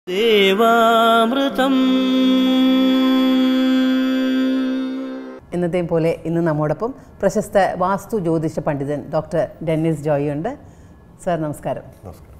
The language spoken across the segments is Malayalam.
ദേവാമൃതം എന്നത്തെയും പോലെ ഇന്ന് നമ്മോടൊപ്പം പ്രശസ്ത വാസ്തു ജ്യോതിഷ പണ്ഡിതൻ ഡോക്ടർ ഡെന്നിസ് ജോയി ഉണ്ട് സാർ നമസ്കാരം നമസ്കാരം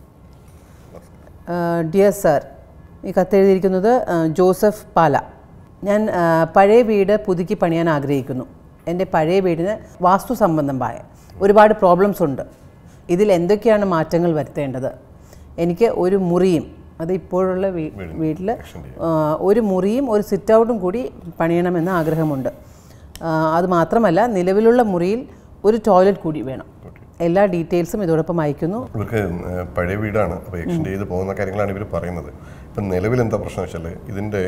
ഡിയർ സാർ ഈ കത്തെഴുതിയിരിക്കുന്നത് ആ, ജോസഫ് പാല ഞാൻ ആ, പഴയ വീട് പുതുക്കി പണിയാൻ ആഗ്രഹിക്കുന്നു എൻ്റെ പഴയ വീടിന് വാസ്തു സംബന്ധമായ ഒരുപാട് പ്രോബ്ലംസ് ഉണ്ട് ഇതിൽ എന്തൊക്കെയാണ് മാറ്റങ്ങൾ വരുത്തേണ്ടത് എനിക്ക് ഒരു മുറിയും അത് ഇപ്പോഴുള്ള വീ- വീട്ടിൽ ആ, ഒരു മുറിയും ഒരു സിറ്റ് ഔട്ടും കൂടി പണിയണമെന്ന് ആഗ്രഹമുണ്ട് ആ, അത് മാത്രമല്ല നിലവിലുള്ള മുറിയിൽ ഒരു ടോയ്ലറ്റ് കൂടി വേണം എല്ലാ ഡീറ്റെയിൽസും ഇതോടൊപ്പം അയക്കുന്നു ഇവർക്ക് ഏഹ്, പഴയ വീടാണ് അപ്പോൾ എക്സ്റ്റെൻഡ് ചെയ്ത് പോകുന്ന കാര്യങ്ങളാണ് ഇവർ പറയുന്നത് ഇപ്പം നിലവിൽ എന്താ പ്രശ്നം വെച്ചാൽ ഇതിൻ്റെ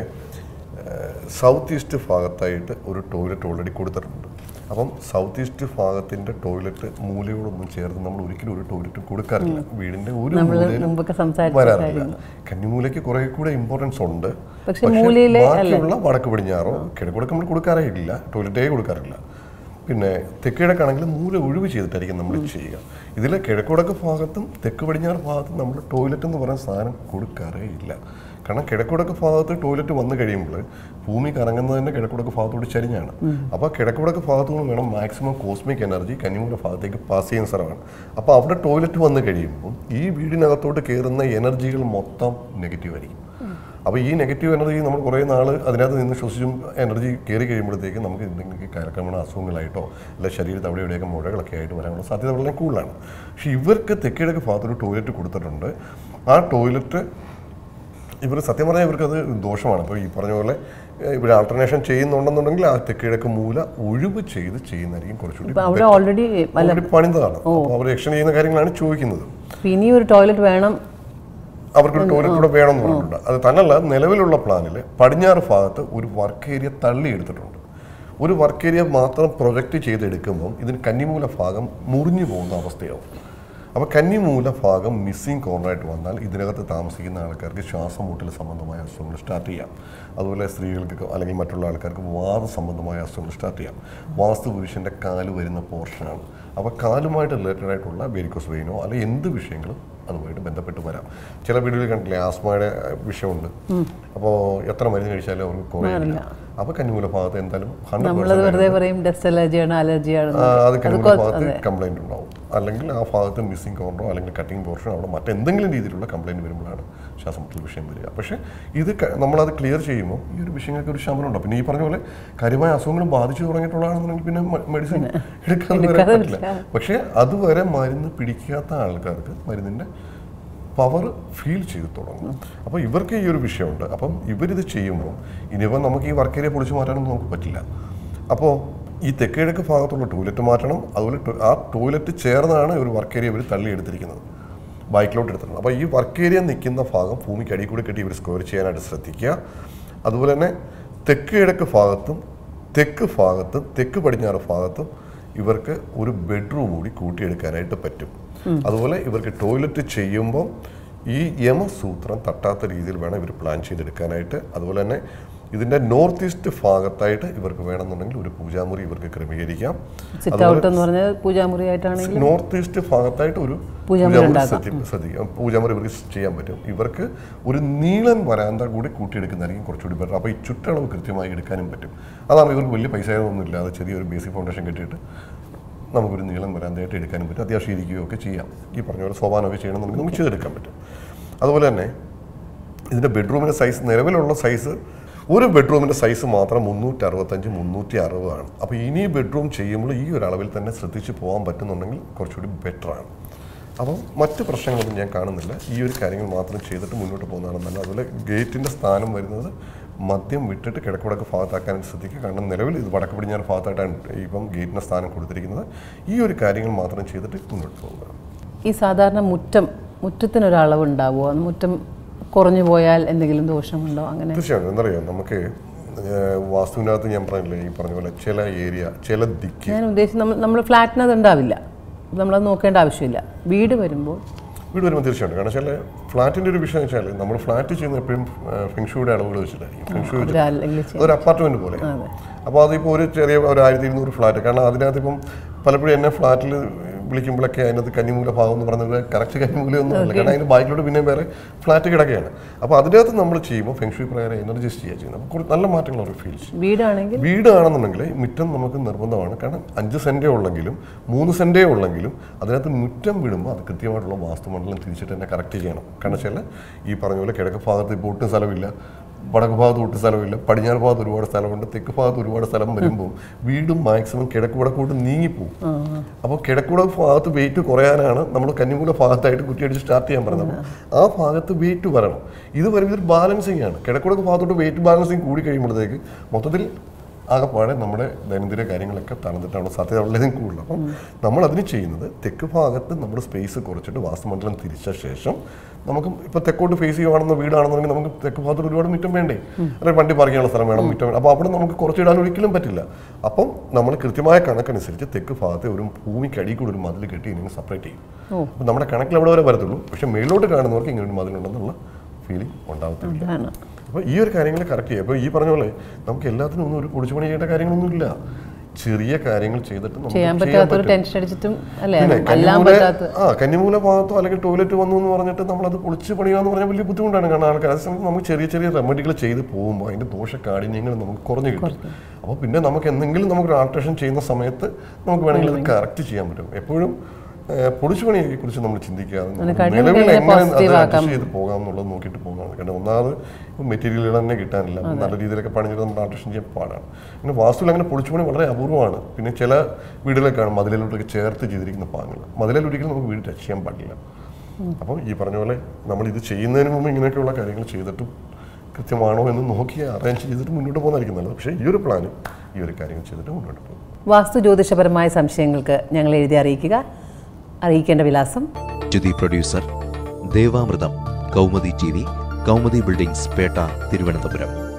സൗത്ത് ഈസ്റ്റ് ഭാഗത്തായിട്ട് ഒരു ടോയ്ലറ്റ് ഓൾറെഡി കൊടുത്തിട്ടുണ്ട് അപ്പം സൗത്ത് ഈസ്റ്റ് ഭാഗത്തിൻ്റെ ടോയ്ലറ്റ് മൂലയോടൊന്നും ചേർത്ത് നമ്മൾ ഒരിക്കലും ഒരു ടോയ്ലറ്റ് കൊടുക്കാറില്ല വീടിൻ്റെ ഒരു നമ്മൾ മൂലയിലും മുമ്പൊക്കെ സംസാരിച്ച വരാറില്ല കന്നിമൂലയ്ക്ക് കുറെ കൂടെ ഇമ്പോർട്ടൻസ് ഉണ്ട് പക്ഷെ മൂലയിലെ ബാക്കിയുള്ള വടക്ക് പടിഞ്ഞാറോ കിഴക്കുടക്ക് നമ്മൾ കൊടുക്കാറേ ഇല്ല ടോയ്ലറ്റേ കൊടുക്കാറില്ല പിന്നെ തെക്കിഴക്കാണെങ്കിൽ മൂല ഒഴിവ് ചെയ്തിട്ടായിരിക്കും നമ്മൾ ചെയ്യുക ഇതിലെ കിഴക്കുടക്ക് ഭാഗത്തും തെക്ക് പടിഞ്ഞാറ് ഭാഗത്തും നമ്മൾ ടോയ്ലറ്റ് എന്ന് പറയുന്ന സാധനം കൊടുക്കാറേ ഇല്ല കാരണം കിഴക്കുടക്ക് ഭാഗത്ത് ടോയ്ലറ്റ് വന്നു കഴിയുമ്പോൾ ഭൂമി കറങ്ങുന്നത് തന്നെ കിഴക്കുടക്ക് ഭാഗത്തോട് ചരിഞ്ഞാണ് അപ്പോൾ കിഴക്കുടക്ക് ഭാഗത്തു നിന്ന് വേണം മാക്സിമം കോസ്മിക് എനർജി കന്നിമൂല ഭാഗത്തേക്ക് പാസ് ചെയ്യുന്ന സ്ഥലമാണ് അപ്പോൾ അവിടെ ടോയ്ലറ്റ് വന്നു കഴിയുമ്പോൾ ഈ വീടിനകത്തോട്ട് കയറുന്ന എനർജികൾ മൊത്തം നെഗറ്റീവ് ആയിരിക്കും അപ്പോൾ ഈ നെഗറ്റീവ് എനർജി നമ്മൾ കുറേ നാൾ അതിനകത്ത് നിന്ന് ശ്വസിച്ചും എനർജി കയറി കഴിയുമ്പോഴത്തേക്ക് നമുക്ക് എന്തെങ്കിലും കരക്രമണ അസുഖങ്ങളായിട്ടോ അല്ല ശരീരത്ത് അവിടെ ഇവിടെയൊക്കെ മുഴകളൊക്കെ ആയിട്ട് വരാനുള്ള സാധ്യത വളരെ കൂടുതലാണ് പക്ഷേ ഇവർക്ക് തെക്കിഴക്ക് ഭാഗത്തൊരു ടോയ്ലറ്റ് കൊടുത്തിട്ടുണ്ട് ആ ടോയ്ലറ്റ് ഇവർ സത്യം പറഞ്ഞാൽ ഇവർക്കത് ദോഷമാണ് അപ്പോൾ ഈ പറഞ്ഞ പോലെ ഇവർ ആൾട്ടർനേഷൻ ചെയ്യുന്നുണ്ടെന്നുണ്ടെങ്കിൽ ആ തെക്കിഴക്ക് മൂല ഒഴിവ് ചെയ്ത് ചെയ്യുന്നതായിരിക്കും കുറച്ചുകൂടി ഇപ്പം അവിടെ ഓൾറെഡി already പണിതതാണ് അപ്പോൾ അവർ എക്ഷൻ ചെയ്യുന്ന കാര്യങ്ങളാണ് ചോദിക്കുന്നത് ഇനി ഒരു ടോയ്ലറ്റ് വേണം അവർക്ക് ടോയ്ലറ്റ് കൂടെ വേണമെന്ന് പറഞ്ഞിട്ടുണ്ട് അത് തന്നല്ല നിലവിലുള്ള പ്ലാനിൽ പടിഞ്ഞാറ് ഭാഗത്ത് ഒരു വർക്ക് ഏരിയ തള്ളിയെടുത്തിട്ടുണ്ട് ഒരു വർക്ക് ഏരിയ മാത്രം പ്രൊജക്റ്റ് ചെയ്തെടുക്കുമ്പം ഇതിന് കന്നിമൂല ഭാഗം മുറിഞ്ഞു പോകുന്ന അവസ്ഥയാവും അപ്പോൾ കന്നിമൂല ഭാഗം മിസ്സിങ് കോർണറായിട്ട് വന്നാൽ ഇതിനകത്ത് താമസിക്കുന്ന ആൾക്കാർക്ക് ശ്വാസം മുട്ടൽ സംബന്ധമായ അസുഖങ്ങൾ സ്റ്റാർട്ട് ചെയ്യാം അതുപോലെ സ്ത്രീകൾക്ക് അല്ലെങ്കിൽ മറ്റുള്ള ആൾക്കാർക്ക് വാദ സംബന്ധമായ അസുഖങ്ങൾ സ്റ്റാർട്ട് ചെയ്യാം വാസ്തു പുരുഷൻ്റെ കാല് വരുന്ന പോർഷനാണ് അപ്പോൾ കാലുമായിട്ട് റിലേറ്റഡ് ആയിട്ടുള്ള വെരിക്കോസ് വെയിനോ അല്ലെങ്കിൽ എന്ത് വിഷയങ്ങളും അതുമായിട്ട് ബന്ധപ്പെട്ട് വരാം ചില വീടുകളിൽ കണ്ടില്ലേ ആസ്മയുടെ വിഷയമുണ്ട് അപ്പോൾ എത്ര മരുന്ന് കഴിച്ചാലും അവർക്ക് കുറയില്ല അപ്പോൾ കന്നിമൂല ഭാഗത്ത് എന്തായാലും ഹൺഡ്രഡ് നമ്മളത് വെറുതെ പറയും ഡസ്റ്റ് അലർജിയാണ് അലർജിയാണ് അത് കന്നിമൂല ഭാഗത്ത് കംപ്ലൈൻറ്റ് ഉണ്ടാവും അല്ലെങ്കിൽ ആ ഭാഗത്ത് മിസ്സിംഗ് കോർണറോ അല്ലെങ്കിൽ കട്ടിങ് പോർഷനോ അവിടെ മറ്റെന്തെങ്കിലും രീതിയിലുള്ള കംപ്ലൈൻറ്റ് വരുമ്പോഴാണ് ശ്വാസം മുട്ടൽ വിഷയം വരിക പക്ഷേ ഇത് ക- നമ്മളത് ക്ലിയർ ചെയ്യുമ്പോൾ ഈ ഒരു വിഷയങ്ങൾക്ക് ഒരു ശമനം ഉണ്ടാവും പിന്നെ ഈ പറഞ്ഞ പോലെ കാര്യമായ അസുഖങ്ങൾ ബാധിച്ചു തുടങ്ങിയിട്ടുള്ളതാണെന്നുണ്ടെങ്കിൽ പിന്നെ മെഡിസിൻ എടുക്കാതെ വരാൻ പറ്റില്ല പക്ഷേ അതുവരെ മരുന്ന് പിടിക്കാത്ത ആൾക്കാർക്ക് മരുന്നിൻ്റെ പവർ ഫീൽ ചെയ്ത് തുടങ്ങും അപ്പോൾ ഇവർക്ക് ഈ ഒരു വിഷയമുണ്ട് അപ്പം ഇവരിത് ചെയ്യുമ്പോൾ ഇനിയിപ്പോൾ നമുക്ക് ഈ വർക്ക് ഏരിയ പൊളിച്ചു മാറ്റാനൊന്നും നമുക്ക് പറ്റില്ല അപ്പോൾ ഈ തെക്കിഴക്ക് ഭാഗത്തുള്ള ടോയ്ലറ്റ് മാറ്റണം അതുപോലെ ടോ- ആ ടോയ്ലറ്റ് ചേർന്നാണ് ഒരു വർക്ക് ഏരിയ ഇവർ തള്ളിയെടുത്തിരിക്കുന്നത് ബൈക്കിലോട്ട് എടുത്തിട്ടുണ്ട് അപ്പോൾ ഈ വർക്ക് ഏരിയ നിൽക്കുന്ന ഭാഗം ഭൂമിക്ക് അടിയിൽ കൂടി കെട്ടി ഇവർ സ്ക്വയർ ചെയ്യാനായിട്ട് ശ്രദ്ധിക്കുക അതുപോലെ തന്നെ തെക്ക് കിഴക്ക് ഭാഗത്തും തെക്ക് ഭാഗത്തും തെക്ക് പടിഞ്ഞാറ് ഭാഗത്തും ഇവർക്ക് ഒരു ബെഡ്റൂം കൂടി കൂട്ടിയെടുക്കാനായിട്ട് പറ്റും അതുപോലെ ഇവർക്ക് ടോയ്ലറ്റ് ചെയ്യുമ്പോൾ ഈ യമസൂത്രം തട്ടാത്ത രീതിയിൽ വേണം ഇവർ പ്ലാൻ ചെയ്തെടുക്കാനായിട്ട് അതുപോലെ തന്നെ ഇതിൻ്റെ നോർത്ത് ഈസ്റ്റ് ഭാഗത്തായിട്ട് ഇവർക്ക് വേണമെന്നുണ്ടെങ്കിൽ ഒരു പൂജാമുറി ഇവർക്ക് ക്രമീകരിക്കാം സിറ്റ് ഔട്ട് എന്ന് പറഞ്ഞാൽ പൂജാമുറി ആയിട്ടാണെങ്കിൽ നോർത്ത് ഈസ്റ്റ് ഭാഗത്തായിട്ട് ഒരു പൂജാമുറി പൂജാമുറി ഉണ്ടാക്കാം. ശ്രദ്ധി- ശ്രദ്ധിക്കാം പൂജാമുറി ഇവർക്ക് ചെയ്യാൻ പറ്റും ഇവർക്ക് ഒരു നീളൻ വരാന്ത കൂടി കൂട്ടിയെടുക്കുന്നതായിരിക്കും കുറച്ചുകൂടി ബെറ്റർ അപ്പോൾ ഈ ചുറ്റളവ് കൃത്യമായി എടുക്കാനും പറ്റും അതാണ് ഇവർക്ക് വലിയ പൈസ ഒന്നും ഇല്ലാതെ ചെറിയൊരു ബേസിക് ഫൗണ്ടേഷൻ കെട്ടിയിട്ട് നമുക്കൊരു നീളം വരാന്തയായിട്ട് എടുക്കാനും പറ്റും അത്യാവശ്യം ഇരിക്കുകയോ ഒക്കെ ചെയ്യാം ഈ പറഞ്ഞ പോലെ സോപാനമൊക്കെ ചെയ്യണമെന്നുണ്ടെങ്കിൽ നമുക്ക് ചെയ്തെടുക്കാൻ പറ്റും അതുപോലെ തന്നെ ഇതിൻ്റെ ബെഡ്റൂമിൻ്റെ സൈസ് നിലവിലുള്ള സൈസ് ഒരു ബെഡ്റൂമിൻ്റെ സൈസ് മാത്രം മുന്നൂറ്റി അറുപത്തഞ്ച് മുന്നൂറ്റി അറുപതാണ് അപ്പോൾ ഇനി ബെഡ്റൂം ചെയ്യുമ്പോൾ ഈ ഒരു അളവിൽ തന്നെ ശ്രദ്ധിച്ച് പോകാൻ പറ്റുന്നുണ്ടെങ്കിൽ കുറച്ചുകൂടി ബെറ്ററാണ് അപ്പം മറ്റ് പ്രശ്നങ്ങളൊന്നും ഞാൻ കാണുന്നില്ല ഈ ഒരു കാര്യങ്ങൾ മാത്രം ചെയ്തിട്ട് മുന്നോട്ട് പോകുന്നതാണ് നല്ലത് അതുപോലെ ഗേറ്റിൻ്റെ സ്ഥാനം വരുന്നത് മദ്യം വിട്ടിട്ട് കിഴക്കുവടക്ക് ഭാഗത്താക്കാൻ ശ്രദ്ധിക്കുക കാരണം നിലവിൽ ഇത് വടക്ക് പടിഞ്ഞാറ് ഭാഗത്തായിട്ടാണ് ഇപ്പം ഗേറ്റിൻ്റെ സ്ഥാനം കൊടുത്തിരിക്കുന്നത് ഈ ഒരു കാര്യങ്ങൾ മാത്രം ചെയ്തിട്ട് മുന്നോട്ട് പോകുക ഈ സാധാരണ മുറ്റം മുറ്റത്തിനൊരളവ് ഉണ്ടാവുമോ അത് മുറ്റം കുറഞ്ഞു പോയാൽ എന്തെങ്കിലും ദോഷമുണ്ടോ അങ്ങനെ തീർച്ചയായും എന്തറിയാം നമുക്ക് ഏഹ്, വാസ്തുവിനകത്ത് ഞാൻ പറഞ്ഞില്ലേ ഈ പറഞ്ഞ പോലെ ചില ഏരിയ ചില ദിക്ക് ഞാൻ ഉദ്ദേശിച്ചത് നമ്മൾ നമ്മൾ ഫ്ലാറ്റിന് അത് ഉണ്ടാവില്ല നമ്മളത് നോക്കേണ്ട ആവശ്യമില്ല വീട് വരുമ്പോൾ വീട് വരുമ്പോൾ തീർച്ചയായിട്ടും കാരണം വെച്ചാൽ ഫ്ലാറ്റിൻ്റെ ഒരു വിഷയം വെച്ചാൽ നമ്മൾ ഫ്ലാറ്റ് ചെയ്യുന്ന എപ്പോഴും ഫെങ്ഷുയുടെ അളവുകൾ വെച്ചിട്ടായിരിക്കും ഫെങ്ഷു വെച്ചിട്ട് അല്ലെങ്കിൽ അതൊരു അപ്പാർട്ട്മെന്റ് പോലെ അപ്പോൾ അതിപ്പോൾ ഒരു ചെറിയ ഒരു ആയിരത്തി ഇരുന്നൂറ് ഫ്ലാറ്റ് കാരണം അതിനകത്ത് ഇപ്പം പലപ്പോഴും എന്നെ ഫ്ലാറ്റിൽ വിളിക്കുമ്പോഴൊക്കെ അതിനകത്ത് കന്നിമൂല ഭാഗം എന്ന് പറഞ്ഞത് കറക്റ്റ് കന്നിമൂലയൊന്നും അല്ല കാരണം അതിന് ബാക്കിലോട്ട് പിന്നെ വേറെ ഫ്ലാറ്റ് കിടക്കുകയാണ് അപ്പോൾ അതിനകത്ത് നമ്മൾ ചെയ്യുമ്പോൾ ഫെങ്ഷുയി പ്രകാരം എനർജിസ്റ്റ് ചെയ്യുക ചെയ്യുന്നത് അപ്പോൾ കുറച്ച് നല്ല മാറ്റങ്ങൾ അവർ ഫീൽ ചെയ്യും വീടാണെങ്കിൽ വീടാണെന്നുണ്ടെങ്കിൽ മുറ്റം നമുക്ക് നിർബന്ധമാണ് കാരണം അഞ്ച് സെൻറ്റേ ഉള്ളെങ്കിലും മൂന്ന് സെൻറ്റേ ഉള്ളെങ്കിലും അതിനകത്ത് മുറ്റം വിടുമ്പോൾ അത് കൃത്യമായിട്ടുള്ള വാസ്തുമണ്ഡലം തിരിച്ചിട്ട് തന്നെ കറക്റ്റ് ചെയ്യണം കാരണം വെച്ചാൽ ഈ പറഞ്ഞ പോലെ കിഴക്ക് ഭാഗത്ത് ഇപ്പോൾ ഒട്ടും സ്ഥലമില്ല വടക്ക് ഭാഗത്ത് ഒട്ടും സ്ഥലമില്ല പടിഞ്ഞാറ് ഭാഗത്ത് ഒരുപാട് സ്ഥലമുണ്ട് തെക്ക് ഭാഗത്ത് ഒരുപാട് സ്ഥലം വരുമ്പോൾ വീടും മാക്സിമം കിഴക്ക് വടക്കോട്ട് നീങ്ങിപ്പോവും അപ്പോൾ കിഴക്കുട ഭാഗത്ത് വെയിറ്റ് കുറയാനാണ് നമ്മൾ കന്നിമൂല ഭാഗത്തായിട്ട് കുറ്റിയടിച്ച് സ്റ്റാർട്ട് ചെയ്യാൻ പറഞ്ഞത് ആ ഭാഗത്ത് വെയിറ്റ് വരണം ഇത് വരുമ്പോൾ ഒരു ബാലൻസിങ് ആണ് കിഴക്കുട ഭാഗത്തോട്ട് വെയിറ്റ് ബാലൻസിങ് കൂടി കഴിയുമ്പോഴത്തേക്ക് മൊത്തത്തിൽ ആകെപ്പാടെ നമ്മുടെ ദൈനംദിന കാര്യങ്ങളൊക്കെ തണുത്തിട്ടാണ് സാധ്യത വളരെയധികം കൂടുതൽ അപ്പം നമ്മൾ അതിന് ചെയ്യുന്നത് തെക്ക് ഭാഗത്ത് നമ്മുടെ സ്പേസ് കുറച്ചിട്ട് വാസ്തുമണ്ഡലം തിരിച്ച ശേഷം നമുക്ക് ഇപ്പോൾ തെക്കോട്ട് ഫേസ് ചെയ്യുവാണെന്ന വീടാണെന്നുണ്ടെങ്കിൽ നമുക്ക് തെക്ക് ഭാഗത്ത് ഒരുപാട് മുറ്റം വേണ്ടേ അല്ലെങ്കിൽ വണ്ടി പാർക്ക് ചെയ്യാനുള്ള സ്ഥലം വേണം മുറ്റം വേണം അപ്പോൾ അവിടെ നമുക്ക് കുറച്ചിടാൻ ഒരിക്കലും പറ്റില്ല അപ്പം നമ്മൾ കൃത്യമായ കണക്കനുസരിച്ച് തെക്ക് ഭാഗത്തെ ഒരു ഭൂമിക്ക് അടിയിൽ കൂടി ഒരു മതിൽ കെട്ടി ഇങ്ങനെ സെപ്പറേറ്റ് ചെയ്യും അപ്പം നമ്മുടെ കണക്കിൽ എവിടെ വരെ വരത്തുള്ളൂ പക്ഷേ മേലോട്ട് കാണുന്നവർക്ക് ഇങ്ങനെ ഒരു മതിലുണ്ടെന്നുള്ള ഫീലിംഗ് ഉണ്ടാവത്തില്ല അതാണ് അപ്പോൾ ഈ ഒരു കാര്യങ്ങൾ കറക്റ്റ് ചെയ്യുക അപ്പോൾ ഈ പറഞ്ഞ പോലെ നമുക്ക് എല്ലാത്തിനും ഒന്നും ഒരു പൊടിച്ചുപണി ചെയ്യേണ്ട കാര്യങ്ങളൊന്നുമില്ല ചെറിയ കാര്യങ്ങൾ ചെയ്തിട്ട് നമുക്ക് ചെയ്യാൻ പറ്റാത്തൊരു ടെൻഷൻ അടിച്ചിട്ടും അല്ലേ പിന്നെ എല്ലാം കന്നിമൂല പറ്റാത്ത ആ കന്നിമൂല ഭാഗത്തോ അല്ലെങ്കിൽ ടോയ്ലറ്റ് വന്നു എന്ന് പറഞ്ഞിട്ട് നമ്മളത് പൊളിച്ച് പണിയാന്ന് പറഞ്ഞാൽ വലിയ ബുദ്ധിമുട്ടാണ് കാരണം ആൾക്കാർ അതേസമയം നമുക്ക് ചെറിയ ചെറിയ റെമഡികൾ ചെയ്ത് പോകുമ്പോൾ അതിന്റെ ദോഷകാഠിന്യങ്ങൾ നമുക്ക് കുറഞ്ഞു കിട്ടും അപ്പോൾ പിന്നെ നമുക്ക് എന്തെങ്കിലും നമുക്ക് ആൾട്രേഷൻ ചെയ്യുന്ന സമയത്ത് നമുക്ക് വേണമെങ്കിൽ അത് കറക്റ്റ് ചെയ്യാൻ പറ്റും എപ്പോഴും പൊടിച്ചു പണിയെ കുറിച്ച് നമ്മൾ ചിന്തിക്കാതെ നമ്മൾ കഠിനം നിലവിൽ കഴിഞ്ഞാൽ എങ്ങനെ അത് positive ആക്കാം. അഡ്ജസ്റ്റ് ചെയ്ത് പോകാം എന്നുള്ളത് നോക്കിയിട്ട് പോകാണ് കാരണം ഒന്നാമത് മെറ്റീരിയലുകൾ തന്നെ കിട്ടാനില്ല നല്ല രീതിയിലൊക്കെ പണിഞ്ഞിട്ട് നമ്മൾ ആൾട്രേഷൻ ചെയ്യാൻ പാടാണ് പിന്നെ വാസ്തുവിൽ അങ്ങനെ പൊളിച്ചു പണി വളരെ അപൂർവമാണ് പിന്നെ ചില വീടുകളൊക്കെ കാണും മതിലിലോട്ടൊക്കെ ചേർത്ത് ചെയ്തിരിക്കുന്ന പാങ്ങുകൾ മതിലിൽ ഒരിക്കലും നമുക്ക് വീട് ടച്ച് ചെയ്യാൻ പാടില്ല അപ്പോൾ ഈ പറഞ്ഞ പോലെ നമ്മൾ ഇത് ചെയ്യുന്നതിന് മുമ്പ് ഇങ്ങനെയൊക്കെയുള്ള കാര്യങ്ങൾ ചെയ്തിട്ടും കൃത്യമാണോ എന്ന് നോക്കി അറേഞ്ച് ചെയ്തിട്ട് മുന്നോട്ട് പോകുന്നതായിരിക്കും നല്ലത് പക്ഷേ ഈ ഒരു പ്ലാന് ഈ ഒരു കാര്യങ്ങൾ ചെയ്തിട്ട് മുന്നോട്ട് പോകും വാസ്തു ജ്യോതിഷപരമായ സംശയങ്ങൾക്ക് ഞങ്ങൾ എഴുതി അറിയിക്കുക അറിയിക്കേണ്ട വിലാസം Jyothi producer Devamritham Kaumudi T V Kaumudi buildings Pettah Thiruvananthapuram